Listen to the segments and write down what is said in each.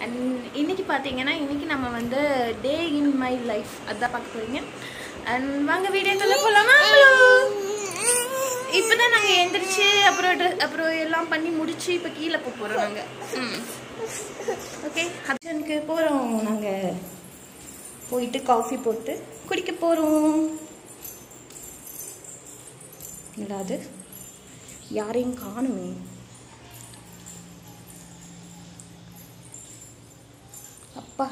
And இன்னைக்கு பார்த்தீங்கன்னா இன்னைக்கு நம்ம வந்து டே இன் மை லைஃப் அதான் பார்க்க போறீங்க அண்ட் வாங்க வீடியோக்குள்ள போகலாமா இப்போதான் நாங்கள் எந்திரிச்சு அப்புறம் dress- அப்புறம் எல்லாம் பண்ணி முடிச்சு இப்போ கீழே போக போகிறோம் நாங்கள் ம் ஓகே ஹட்சனுக்கு போகிறோம் நாங்கள் போயிட்டு காஃபி போட்டு குடிக்க போகிறோம் என்னடா அது யாரையும் காணுமே அப்பா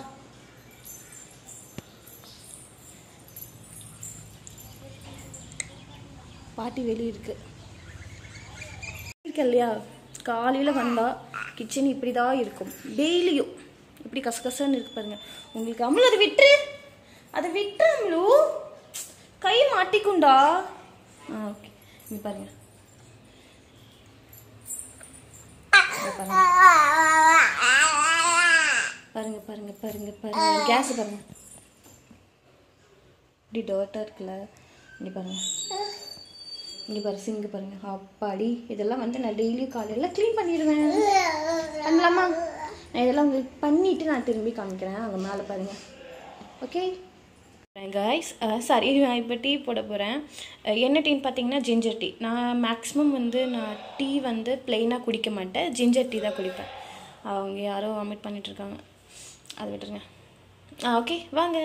பாட்டி வெளியே இருக்கு இருக்கு இல்லையா காலையில் வந்தால் கிச்சன் இப்படி தான் இருக்கும் டெய்லியும் இப்படி கசகசன்னு இருக்கு பாருங்க உங்களுக்கு அம்முல அதை விட்டு அதை விட்டு அம்லு கை மாட்டிக்குண்டா ஆ ஓகே இங்க பாருங்க இங்க பாருங்க பாருங்க பாருங்க பாருங்க பாருங்க கேஸ் பாருங்க இப்படி டோட்டா இருக்குல்ல இங்க பாருங்க இங்க பாரு சிங்கு பாருங்க அப்பாடி இதெல்லாம் வந்து நான் டெய்லியும் காலையில க்ளீன் பண்ணிடுவேன் பண்ணலாமா நான் இதெல்லாம் உங்களுக்கு பண்ணிட்டு நான் திரும்பி காமிக்கிறேன் அங்கே மேலே பாருங்க ஓகே காய்ஸ் சாரி நான் இப்போ டீ போட போகிறேன் என்ன டீன்னு பார்த்தீங்கன்னா ஜிஞ்சர் டீ நான் மேக்ஸிமம் வந்து நான் டீ வந்து ப்ளெயினாக குடிக்க மாட்டேன் ஜிஞ்சர் டீ தான் குடிப்பேன் அவங்க யாரோ வாமிட் பண்ணிட்டு இருக்காங்க அதை விட்டுருங்க ஆ ஓகே வாங்க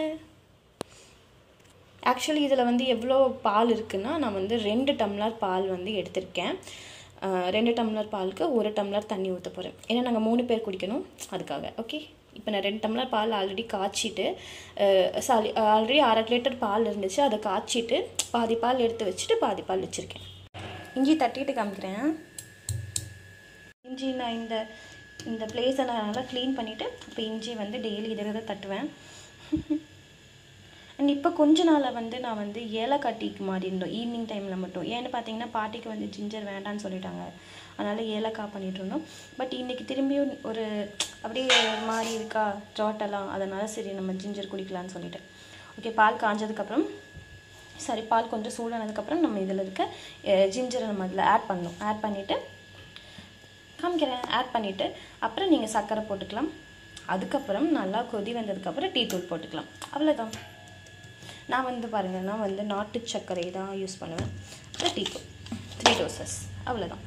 ஆக்சுவலி இதில் வந்து எவ்வளோ பால் இருக்குன்னா நான் வந்து ரெண்டு டம்ளர் பால் வந்து எடுத்திருக்கேன் அஹ் ரெண்டு டம்ளர் பாலுக்கு ஒரு டம்ளர் தண்ணி ஊற்ற போகிறேன் ஏன்னா நாங்கள் மூணு பேர் குடிக்கணும் அதுக்காக ஓகே இப்போ நான் ரெண்டு டம்ளர் பால் ஆல்ரெடி காய்ச்சிட்டு சாரி ஆல்ரெடி அரை லிட்டர் பால் இருந்துச்சு அதை காய்ச்சிட்டு பாதி பால் எடுத்து வச்சுட்டு பாதி பால் வச்சுருக்கேன் இஞ்சி தட்டிட்டு காமிக்கிறேன் இஞ்சி நான் இந்த இந்த பிளேஸை நான் நல்லா க்ளீன் பண்ணிவிட்டு இப்போ இஞ்சி வந்து டெய்லி இதை தான் தட்டுவேன் அண்ட் இப்போ கொஞ்ச நாளாக வந்து நான் வந்து ஏலக்காய் டீக்கு மாறி இருந்தோம் ஈவினிங் டைமில் மட்டும் ஏன்னு பார்த்தீங்கன்னா பாட்டிக்கு வந்து ஜிஞ்சர் வேண்டான்னு சொல்லிட்டாங்க அதனால் ஏலக்காய் பண்ணிட்டு இருந்தோம் பட் இன்னைக்கு திரும்பியும் ஒரு அப்படியே ஒரு மாதிரி இருக்கா ஜாட்டெல்லாம் அதனால் சரி நம்ம ஜிஞ்சர் குடிக்கலாம்னு சொல்லிட்டு ஓகே பால் காஞ்சதுக்கப்புறம் சரி பால் கொஞ்சம் சூடானதுக்கப்புறம் நம்ம இதில் இருக்க ஜிஞ்சரை நம்ம அதில் ஆட் பண்ணணும் ஆட் பண்ணிவிட்டு காமிக்கிறேன் ஆட் பண்ணிவிட்டு அப்புறம் நீங்கள் சர்க்கரை போட்டுக்கலாம் அதுக்கப்புறம் நல்லா கொதி வந்ததுக்கப்புறம் டீ தூள் போட்டுக்கலாம் அவ்வளோதான் நான் வந்து பாருங்கள் நான் வந்து நாட்டு சர்க்கரை தான் யூஸ் பண்ணுவேன் அப்புறம் டீ தூள் த்ரீ டோசஸ் அவ்வளோதான்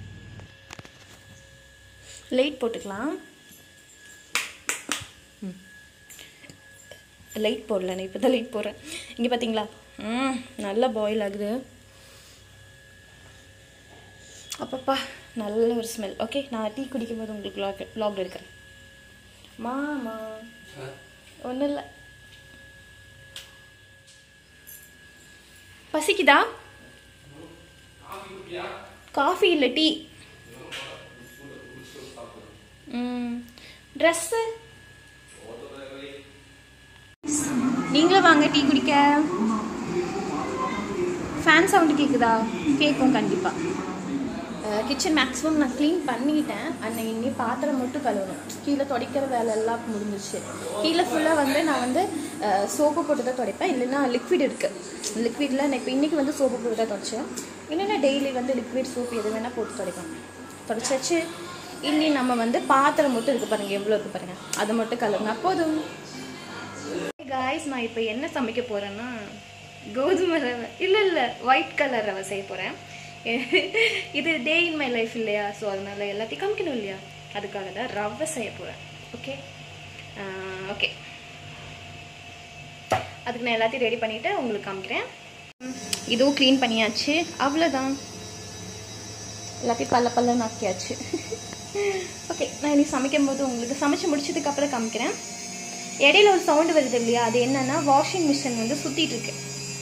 லைட் போட்டுக்கலாம் லைட் போடல நான் இப்போ தான் லைட் போடுறேன் இங்கே பார்த்தீங்களா ம் நல்லா பாயில் ஆகுது அப்பப்பா நல்ல ஒரு ஸ்மெல் ஓகே நான் டீ குடிக்கும்போது உங்களுக்கு வ்ளாக் வ்ளாக் எடுக்கிறேன் மாமா ஒன்றும் இல்லை பசிக்குதா காஃபி இல்லை டீ ம் ட்ரெஸ்ஸு நீங்களும் வாங்க டீ குடிக்க ஃபேன் சவுண்டு கேட்குதா கேட்கும் கண்டிப்பாக கிச்சன் மேக்ஸிமம் நான் க்ளீன் பண்ணிட்டேன் அன்னைக்கு இனி பாத்திரம் மட்டும் கழுவணும் கீழே துடைக்கிற வேலை எல்லாம் முடிஞ்சிருச்சு கீழே ஃபுல்லாக வந்து நான் வந்து சோப்பு போட்டு தான் துடைப்பேன் இல்லைன்னா லிக்விட் இருக்குது லிக்விடில் நான் இப்போ இன்றைக்கி வந்து சோப்பு போட்டு தான் துடைச்சேன் இல்லைன்னா டெய்லி வந்து லிக்விட் சோப் எது வேணால் போட்டு துடைப்பேன் துடைச்சாச்சு இனி நம்ம வந்து பாத்திரம் மட்டும் இருக்குது பாருங்கள் எவ்வளோ இருக்குது பாருங்கள் அதை மட்டும் கழுவுனா போதும் காய்ஸ் நான் இப்போ என்ன சமைக்க போகிறேன்னா கோதுமை ரவை இல்லை இல்லை ஒயிட் கலர் ரவை செய்ய போகிறேன் இது டே இன் மை லைஃப் இல்லையா ஸோ அதனால எல்லாத்தையும் காமிக்கணும் இல்லையா அதுக்காக தான் ரவை செய்ய போகிறேன் ஓகே ஓகே அதுக்கு நான் எல்லாத்தையும் ரெடி பண்ணிவிட்டு உங்களுக்கு காமிக்கிறேன் ம், இதுவும் க்ளீன் பண்ணியாச்சு அவ்வளோதான் எல்லாத்தையும் பல்ல பல்ல நாக்கியாச்சு ஓகே நான் இனி சமைக்கும் போது உங்களுக்கு சமைச்சு முடிச்சதுக்கு அப்புறம் காமிக்கிறேன் இடையில ஒரு சவுண்டு வருது இல்லையா அது என்னன்னா வாஷிங் மிஷின் வந்து சுத்திட்டு இருக்கு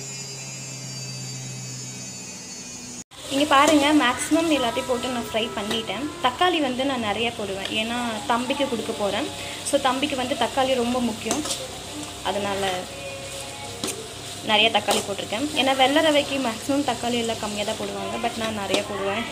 இங்கே பாருங்க மேக்ஸிமம் எல்லாத்தையும் போட்டு நான் ஃப்ரை பண்ணிட்டேன் தக்காளி வந்து நான் நிறைய போடுவேன் ஏன்னா தம்பிக்கு கொடுக்க போகிறேன் ஸோ தம்பிக்கு வந்து தக்காளி ரொம்ப முக்கியம் அதனால் நிறைய தக்காளி போட்டிருக்கேன் ஏன்னா வெள்ளை ரவைக்கு மேக்ஸிமம் தக்காளி எல்லாம் கம்மியாக தான் போடுவாங்க பட் நான் நிறைய போடுவேன்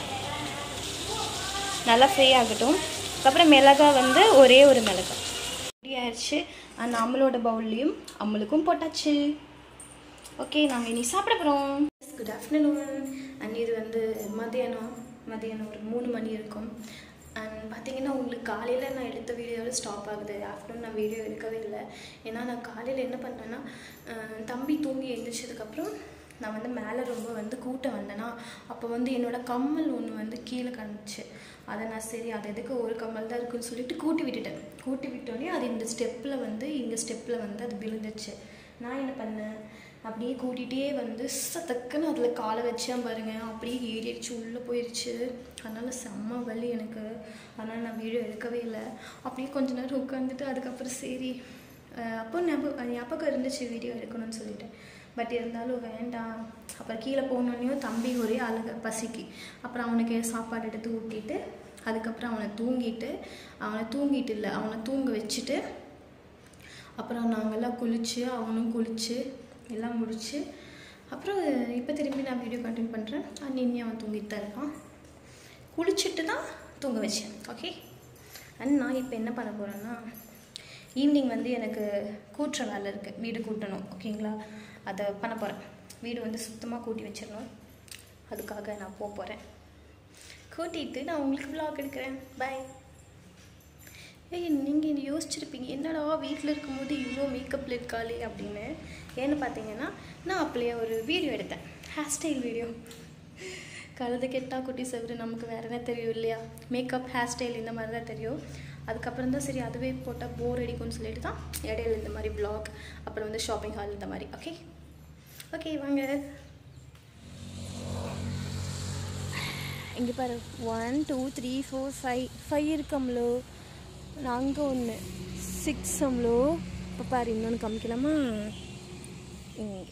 நல்லா ஃப்ரை ஆகட்டும் அதுக்கப்புறம் மிளகா வந்து ஒரே ஒரு மிளகா ரெடி ஆயிடுச்சு அந்த அம்மளோட பவுல்லையும் அம்மளுக்கும் போட்டாச்சு ஓகே நாங்கள் இனி சாப்பிட போகிறோம் குட் ஆஃப்டர்நூன் அண்ட் இது வந்து மதியானம் மதியானம் ஒரு மூணு மணி இருக்கும் அண்ட் பார்த்தீங்கன்னா உங்களுக்கு காலையில் நான் எடுத்த வீடியோவில் ஸ்டாப் ஆகுது ஆஃப்டர்நூன் நான் வீடியோ எடுக்கவே இல்லை ஏன்னா நான் காலையில் என்ன பண்ணேன்னா அஹ், தம்பி தூங்கி எழுந்திரிச்சதுக்கப்புறம் நான் வந்து மேலே ரொம்ப வந்து கூட்டம் வந்தேன்னா அப்போ வந்து என்னோடய கம்மல் ஒன்று வந்து கீழே கிடந்துச்சு அதை நான் சரி அது எதுக்கு ஒரு கம்மல் தான் இருக்குன்னு சொல்லிட்டு கூட்டி விட்டுட்டேன் கூட்டி விட்டோடனே அது இந்த ஸ்டெப்பில் வந்து இங்கே ஸ்டெப்பில் வந்து அது விழுந்துச்சு நான் என்ன பண்ணேன் அப்படியே கூட்டிகிட்டே வந்து சத்தக்குன்னு அதில் காலை வச்சேன் பாருங்க அப்படியே ஏறிடுச்சு உள்ளே போயிடுச்சு அதனால் செம்ம வலி எனக்கு அதனால் நான் வீடியோ எடுக்கவே இல்லை அப்படியே கொஞ்ச நேரம் உட்காந்துட்டு அதுக்கப்புறம் சரி அஹ் அப்போ ஞாபகம் ஞாபகம் இருந்துச்சு வீடியோ எடுக்கணும்னு சொல்லிட்டு பட் இருந்தாலும் வேண்டாம் அப்புறம் கீழே போனோடனையும் தம்பி ஒரே அழுக பசிக்கு அப்புறம் அவனுக்கு சாப்பாடு எடுத்து ஊட்டிட்டு அதுக்கப்புறம் அவனை தூங்கிட்டு அவனை தூங்கிட்டு இல்லை அவனை தூங்க வச்சுட்டு அப்புறம் நாங்கள்லாம் குளிச்சு அவனும் குளிச்சு எல்லாம் முடிச்சு அப்புறம் இப்போ திரும்பி நான் வீடியோ கண்டினியூ பண்ணுறேன் அண்ட் இனி அவன் தூங்கிட்டு தான் இருக்கான் குளிச்சுட்டு தான் தூங்க வச்சேன் ஓகே அண்ட் நான் இப்போ என்ன பண்ண போகிறேன்னா ஈவினிங் வந்து எனக்கு கூட்டுற வேலை இருக்குது வீடு கூட்டணும் ஓகேங்களா அதை பண்ண போகிறேன் வீடு வந்து சுத்தமாக கூட்டி வச்சிடணும் அதுக்காக நான் போக போகிறேன் கூட்டிட்டு நான் உங்களுக்கு vlog எடுக்கிறேன் பை ஏய் நீங்கள் இது யோசிச்சிருப்பீங்க என்னடா வீட்டில் இருக்கும்போது இவ்வளோ மேக்கப்பில் இருக்காளே அப்படின்னு ஏன்னு பார்த்தீங்கன்னா நான் அப்படியே ஒரு வீடியோ எடுத்தேன் ஹேர் ஸ்டைல் வீடியோ கழுது கெட்டா குட்டி செவரு நமக்கு வேறு என்ன தெரியும் இல்லையா மேக்கப் ஹேர் ஸ்டைல் இந்த மாதிரி தான் தெரியும் அதுக்கப்புறம் தான் சரி அதுவே போட்டால் போர் அடிக்கும்னு சொல்லிட்டு தான் இடையில இந்த மாதிரி vlog அப்புறம் வந்து ஷாப்பிங் ஹால் இந்த மாதிரி ஓகே ஓகே வாங்க இங்கே பாரு one two three four five five இருக்கம்லோ நாங்கள் ஒன்று சிக்ஸ் அம்லோ இப்போ பாரு இன்னொன்று காமிக்கலாமா இங்கே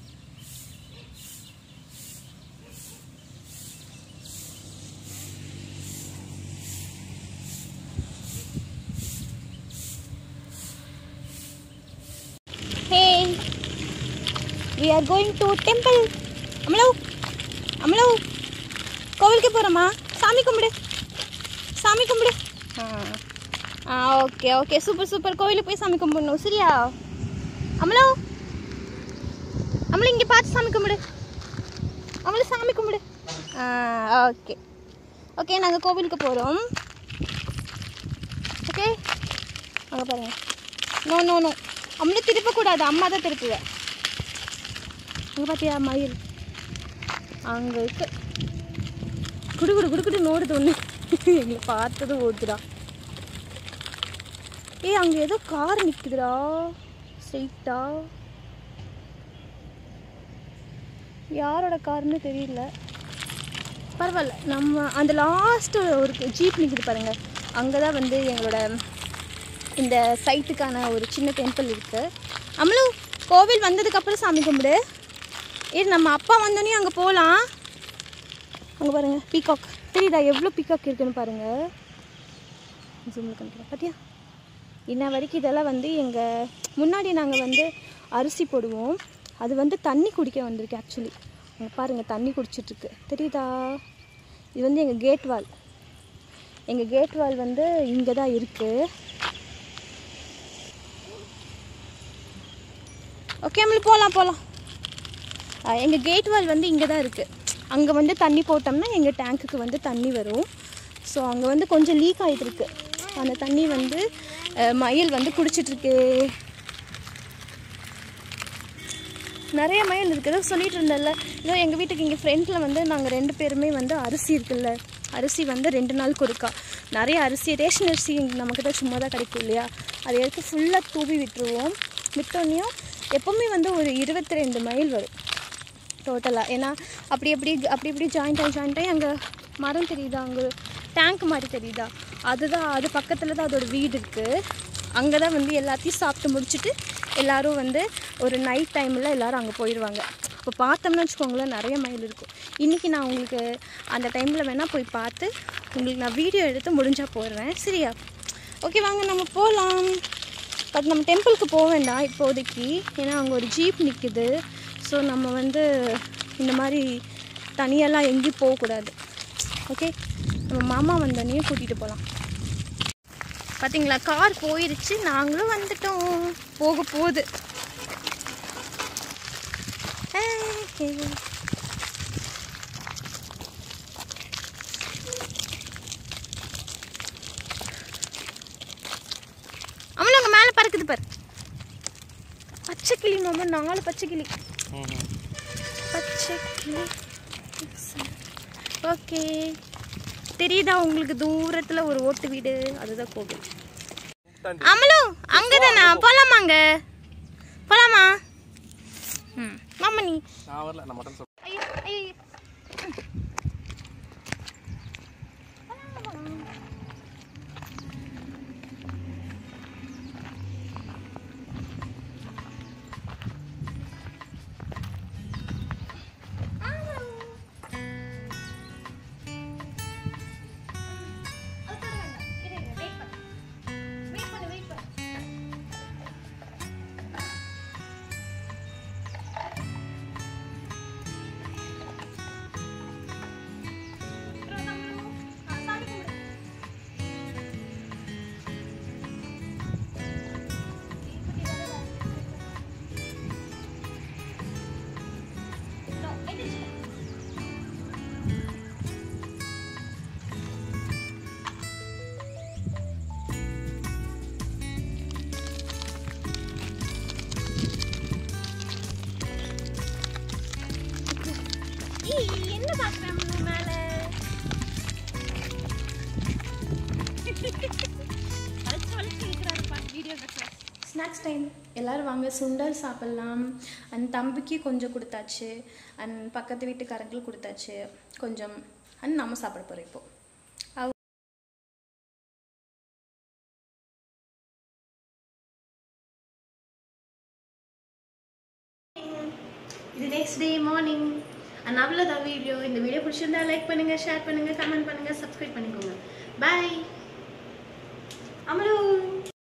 Hey, we are going to temple. அமலோ அமலோ கோவிலுக்கு போகிறோமா சாமி கும்பிடு சாமி கும்பிடு ஆ ஆ ஓகே ஓகே சூப்பர் சூப்பர் கோவிலுக்கு போய் சாமி கும்பிடணும் சரியா அமலோ அமலோ இங்கே பார்த்து சாமி கும்பிடு அமலோ சாமி கும்பிடு ஆ ஓகே ஓகே நாங்கள் கோவிலுக்கு போகிறோம் ஓகே அங்கே பாருங்க நோ நோ நோ அம்மளை திருப்பக்கூடாது அம்மா தான் திருப்புவ அங்கே பார்த்தியா மயில் அங்கே இருக்கு குடு குடு குடு குடு நோடுது ஒன்று எங்களை பார்த்தது ஓடுதுடா ஏய் அங்கே ஏதோ கார் நிற்குதுடா ஸ்ட்ரெயிட்டா யாரோட கார்னு தெரியல பரவாயில்ல நம்ம அந்த லாஸ்ட்டு ஒரு ஜீப் நிற்குது பாருங்க அங்கே தான் வந்து எங்களோட இந்த சைட்டுக்கான ஒரு சின்ன டெம்பிள் இருக்குது அம்மளு கோவில் வந்ததுக்கப்புறம் சாமி கும்பிடு இது நம்ம அப்பா வந்தோடனே அங்கே போகலாம் அங்கே பாருங்க பீகாக் தெரியுதா எவ்வளோ பீகாக் இருக்குன்னு பாருங்க ஜூமில் காமிக்கிறேன் பார்த்தியா இன்ன வரைக்கும் இதெல்லாம் வந்து எங்கள் முன்னாடி நாங்கள் வந்து அரிசி போடுவோம் அது வந்து தண்ணி குடிக்க வந்திருக்கு ஆக்சுவலி அங்கே பாருங்கள் தண்ணி குடிச்சிட்ருக்கு தெரியுதா இது வந்து எங்கள் கேட் வால் எங்கள் கேட் வால் வந்து இங்கே தான் இருக்குது ஓகே நம்மளுக்கு போகலாம் போகலாம் எங்கள் கேட் வால் வந்து இங்கே தான் இருக்குது அங்கே வந்து தண்ணி போட்டோம்னா எங்கள் டேங்க்குக்கு வந்து தண்ணி வரும் ஸோ அங்கே வந்து கொஞ்சம் லீக் ஆகிட்டு இருக்கு அந்த தண்ணி வந்து அஹ், மயில் வந்து குடிச்சிட்ருக்கு நிறைய மயில் இருக்குது சொல்லிட்டு இருந்தேன்ல இதோ எங்கள் வீட்டுக்கு இங்கே ஃப்ரெண்டில் வந்து நாங்கள் ரெண்டு பேருமே வந்து அரிசி இருக்குல்ல அரிசி வந்து ரெண்டு நாளுக்கு ஒருக்கா நிறைய அரிசி ரேஷன் அரிசி நமக்கு தான் சும்மா தான் கிடைக்கும் இல்லையா அதை எடுத்து ஃபுல்லாக தூவி விட்டுருவோம் விட்டோன்னையும் எப்போவுமே வந்து ஒரு இருபத்தி ரெண்டு மைல் வரும் டோட்டலாக ஏன்னா அப்படி அப்படி அப்படி இப்படி ஜாயிண்ட் ஆகி ஜாயிண்ட் ஆகி அங்கே மரம் தெரியுதா அங்கே டேங்க் மாதிரி தெரியுதா அதுதான் அது பக்கத்தில் தான் அதோட வீடு இருக்குது அங்கே தான் வந்து எல்லாத்தையும் சாப்பிட்டு முடிச்சுட்டு எல்லாரும் வந்து ஒரு நைட் டைமில் எல்லாரும் அங்கே போயிடுவாங்க இப்போ பார்த்தோம்னு வச்சுக்கோங்களேன் நிறைய மயில் இருக்கும் இன்றைக்கி நான் உங்களுக்கு அந்த டைமில் வேணால் போய் பார்த்து உங்களுக்கு நான் வீடியோ எடுத்து முடிஞ்சால் போடுறேன் சரியா ஓகே வாங்க நம்ம போகலாம் பட் நம்ம டெம்பிளுக்கு போக வேண்டாம் இப்போதைக்கு ஏன்னா அங்கே ஒரு ஜீப் நிற்குது ஸோ நம்ம வந்து இந்த மாதிரி தனியெல்லாம் எங்கேயும் போகக்கூடாது ஓகே நம்ம மாமா வந்தோடனே கூட்டிகிட்டு போகலாம் பார்த்தீங்களா கார் போயிருச்சு நாங்களும் வந்துட்டோம் போக போகுது ஏய். இருக்குது பாரு பச்சை கிளி மாமா நாலு பச்சை கிளி பச்சை கிளி ஓகே தெரியுதா உங்களுக்கு தூரத்தில் ஒரு ஓட்டு வீடு அதுதான் கோவில் அமலு அங்கே தானே போகலாமாங்க போகலாமா ம் மாமா நீ நான் வரல நான் மட்டும் சொல்றேன் ஐயோ ஐயோ என்ன பார்க்குறேன் மேலே ஸ்நாக்ஸ் டைம் எல்லோரும் வாங்க சுண்டல் சாப்பிட்லாம் அண்ட் தம்பிக்கு கொஞ்சம் கொடுத்தாச்சு அண்ட் பக்கத்து வீட்டுக்காரங்களுக்கு கொடுத்தாச்சு கொஞ்சம் அண்ட் நம்ம சாப்பிட போகிறோம் இப்போ அவ- இது நெக்ஸ்ட் டே மார்னிங் அண்ட் அவ்வளோதான் வீடியோ இந்த வீடியோ பிடிச்சிருந்தா லைக் பண்ணுங்கள் ஷேர் பண்ணுங்கள் கமெண்ட் பண்ணுங்கள் சப்ஸ்கிரைப் பண்ணிக்கோங்க பாய் அமலு